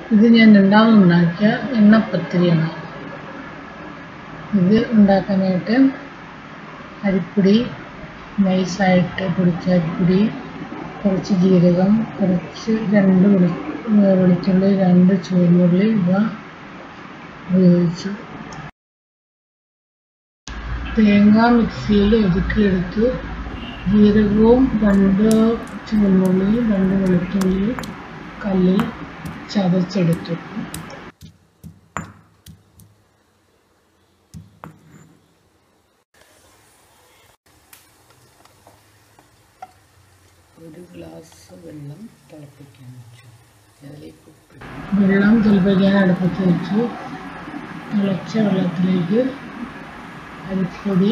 ഇത് ഞാൻ രണ്ടാമത് ഉണ്ടാക്കിയ എണ്ണപ്പത്തിരിയാണ് ഇത് ഉണ്ടാക്കാനായിട്ട് അരിപ്പൊടി നൈസായിട്ട് പൊടിച്ച അരിപ്പൊടി കുറച്ച് ജീരകം കുറച്ച് രണ്ട് വെളു വെളുത്തുള്ളി രണ്ട് ചുവന്നുള്ളി ഇവ ഉപയോഗിച്ചു തേങ്ങ മിക്സിയിൽ ഒതുക്കിയെടുത്ത് ജീരകവും രണ്ട് ചുവന്നുള്ളിയും രണ്ട് വെളുത്തുള്ളി കല്ലിൽ ചതച്ചെടുത്തു ഒരു ഗ്ലാസ് വെള്ളം തിളപ്പിക്കാൻ വെച്ചു അതിലേക്ക് ഉപ്പിട്ടു വെള്ളം തിളപ്പിക്കാൻ അടുപ്പത്ത് വെച്ചു തിളച്ച വെള്ളത്തിലേക്ക് അരിപ്പൊടി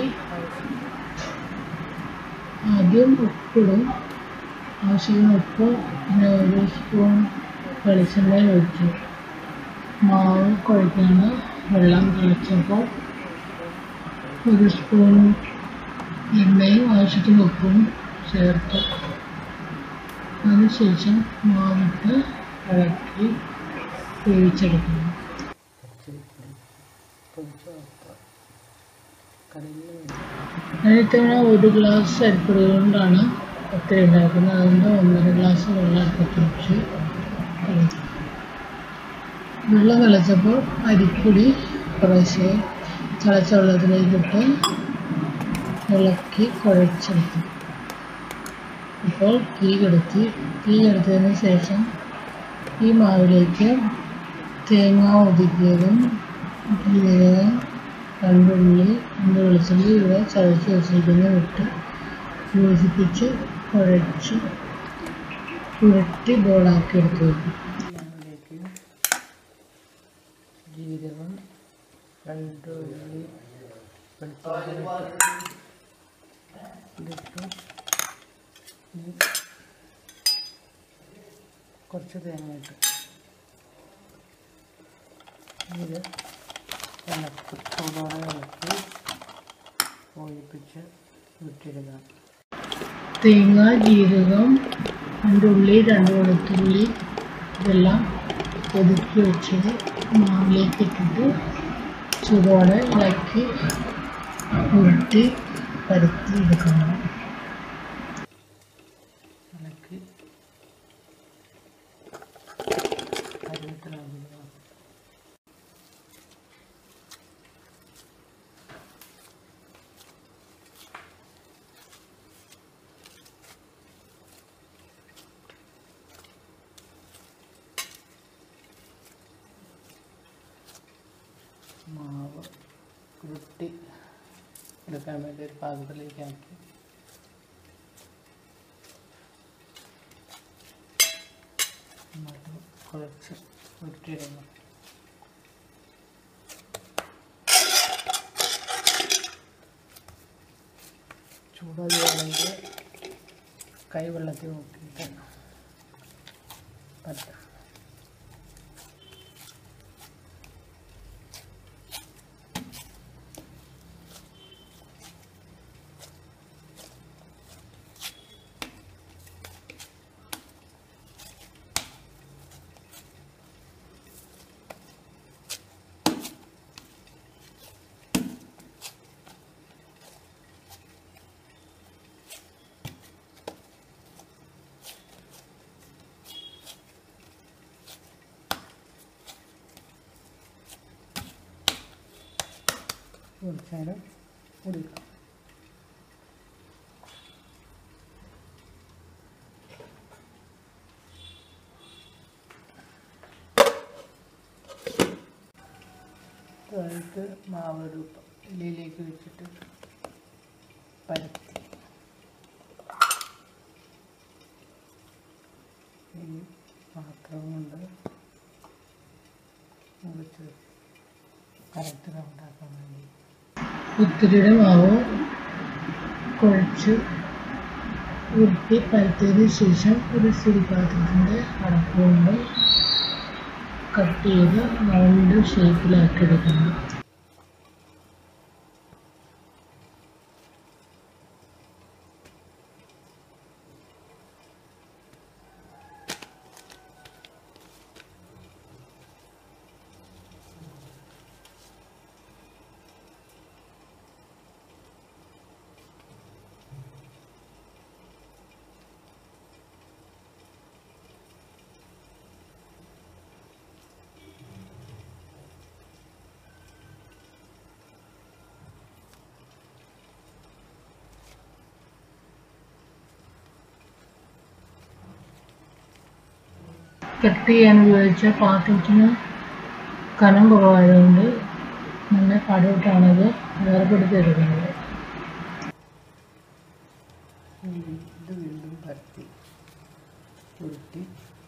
ആദ്യം ഉപ്പിടും ആവശ്യത്തിന് ഉപ്പ് പിന്നെ ഒരു സ്പൂൺ വെളിച്ചെണ്ണ ഒഴിച്ചു മാവ് കുഴയ്ക്കാണ് വെള്ളം തിളച്ചപ്പോൾ ഒരു സ്പൂൺ എണ്ണയും ആവശ്യത്തിന് ഉപ്പും ചേർത്ത് അതിനുശേഷം മാവിട്ട് ഇളക്കി വേവിച്ചെടുക്കുന്നു പച്ചരിപ്പൊടി പൊടിച്ച ഉപ്പ് കടലിൽ അതിത്തവണ ഒരു ഗ്ലാസ് അരിപ്പൊടി കൊണ്ടാണ് പത്തിരി ഉണ്ടാക്കുന്നത് അതുകൊണ്ട് ഒന്നര ഗ്ലാസ് വെള്ളം അടുപ്പത്ത് വെച്ച് തിളച്ചു. വെള്ളം തിളച്ചപ്പോൾ അരിപ്പൊടി കുറേശ്ശെ തിളച്ച വെള്ളത്തിലേക്കിട്ട് ഇളക്കി കുഴച്ചെടുത്തു ഇപ്പോൾ തീ കെടുത്തി തീ കെടുത്തതിന് ശേഷം ഈ മാവിലേക്ക് തേങ്ങ ഒതുക്കിയതും ജീരകം രണ്ടുള്ളി രണ്ട് വെളിച്ചുള്ളി ഇവ ചതച്ച് വെച്ചിരിക്കുന്നത് ഇട്ട് യോജിപ്പിച്ച് കുഴച്ച് ഉരുട്ടി ബോളാക്കി എടുത്ത് വയ്ക്കും അതിലേക്ക് ജീരകം രണ്ട് ഉള്ളി വെളുത്തുള്ളി ഇതിട്ടു ഇനി കുറച്ച് തേങ്ങ ഇട്ടു ഇത് ഇളക്കി ചൂടോടെ ഇളക്കി ഒഴിപ്പിച്ച് വിട്ടിടുക തേങ്ങ ജീരകം രണ്ട് ഉള്ളി രണ്ട് വെളുത്തുള്ളി ഇതെല്ലാം ഒതുക്കി വെച്ചത് മാവിലേക്ക് ഇട്ടിട്ട് ചൂടോടെ ഇളക്കി ഉരുട്ടി പരത്തി എടുക്കണം ഇളക്കി കരുവേപ്പില മാവ് ഉരുട്ടി എടുക്കാൻ വേണ്ടി ഒരു പാത്രത്തിലേക്ക് ആക്കി മാവ് കുഴച്ച് ഉരുട്ടിയിടുന്നു ചൂടൊലിയാണെങ്കിൽ കൈ വെള്ളത്തിൽ നോക്കിയിട്ട് പറ്റാം കുറച്ച് നേരം കുടിക്കാം അതിലേക്ക് മാവ് ഒരു ഇലയിലേക്ക് വെച്ചിട്ട് പരത്തി ഈ പാത്രം കൊണ്ട് മുറിച്ച് കറക്റ്റ് ഉണ്ടാക്കാൻ വേണ്ടി ഒത്തിരിയുടെ മാവ് കുഴച്ച് ഉരുട്ടി പരത്തിയതിന് ശേഷം ഒരു സ്റ്റീൽ പാത്രത്തിൻ്റെ അടപ്പ് കൊണ്ട് കട്ട് ചെയ്ത് റൗണ്ട് ഷേപ്പിലാക്കി എടുക്കണം കട്ട് ചെയ്യാൻ ഉപയോഗിച്ച പാത്രത്തിന് കനം കുറവായതുകൊണ്ട് നല്ല പാടുപെട്ടാണത് വേർപെടുത്തിയെടുക്കുന്നത് ഇനി ഇത് വീണ്ടും പരത്തി ഉരുട്ടി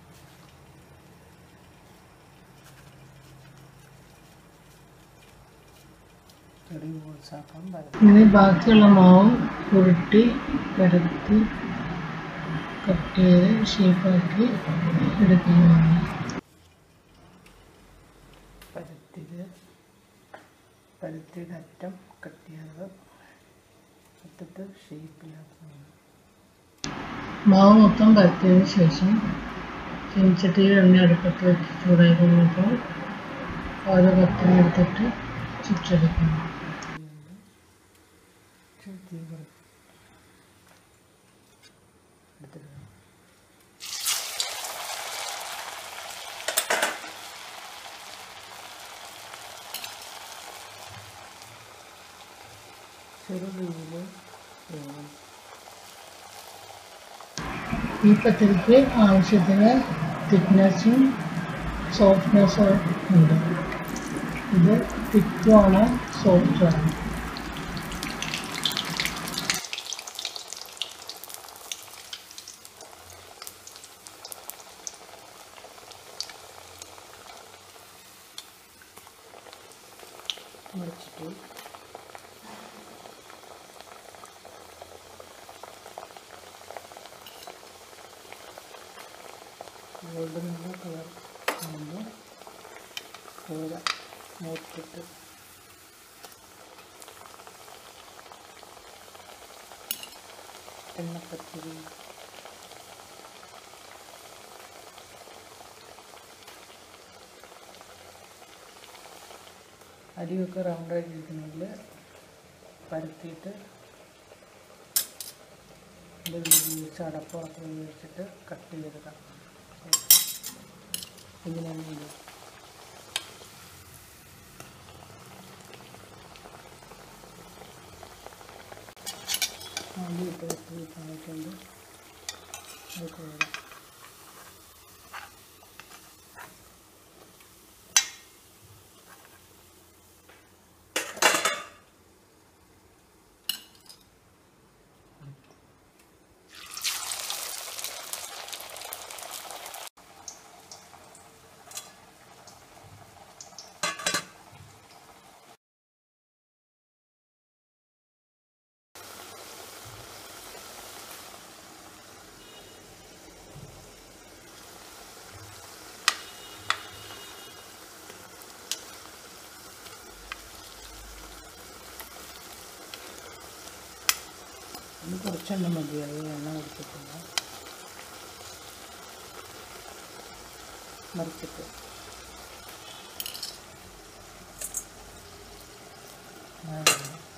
ചെറിയ ബോൾസാക്കാൻ പരത്തി ഇനി ബാക്കിയുള്ള മാവും ഉരുട്ടി പരത്തി കട്ട് ചെയ്ത് ഷേപ്പാക്കി എടുക്കുന്നതാണ് പരത്തിയത് പരത്തിയുടെ അറ്റം കട്ട് ചെയ്തത് ഇട്ടിട്ട് ഷേപ്പിലാക്കുന്നത് മാവ് മൊത്തം പരത്തിയതിന് ശേഷം ചീനിച്ചട്ടിയിൽ എണ്ണ അടുപ്പത്ത് വെച്ച് ചൂടായി കഴിഞ്ഞപ്പോൾ ഓരോ കത്തിനെ എടുത്തിട്ട് ചുറ്റെടുക്കുന്നു തീ കുറ- എടുത്തിട്ട് ചെറുതീയിൽ വേണം ഈ പത്തിരിക്ക് ആവശ്യത്തിന് തിക്നെസ്സും സോഫ്റ്റ്നെസ്സും ഉണ്ട് ഇത് തിക്കുമാണ് സോഫ്റ്റാണ് മറിച്ചിട്ട് ഗോൾഡൻ കളർ ആകുമ്പോൾ കോര മൂത്തിട്ട് എണ്ണപ്പത്തിരി അരിയൊക്കെ റൗണ്ടായിട്ടിരിക്കുന്നതിൽ പരത്തിയിട്ട് ഇത് ഉപയോഗിച്ച് അടപ്പുറത്ത് ഉപയോഗിച്ചിട്ട് കട്ട് ചെയ്തെടുക്കാം ഇങ്ങനെയാണ് ഇത് ആദ്യം ഇട്ട് വെച്ചിട്ടുണ്ട് അത് കോരാം ഇനി കുറച്ചെണ്ണം മതി അത് എണ്ണ കൊടുത്തിട്ടില്ല മറിച്ചിട്ട് ആ,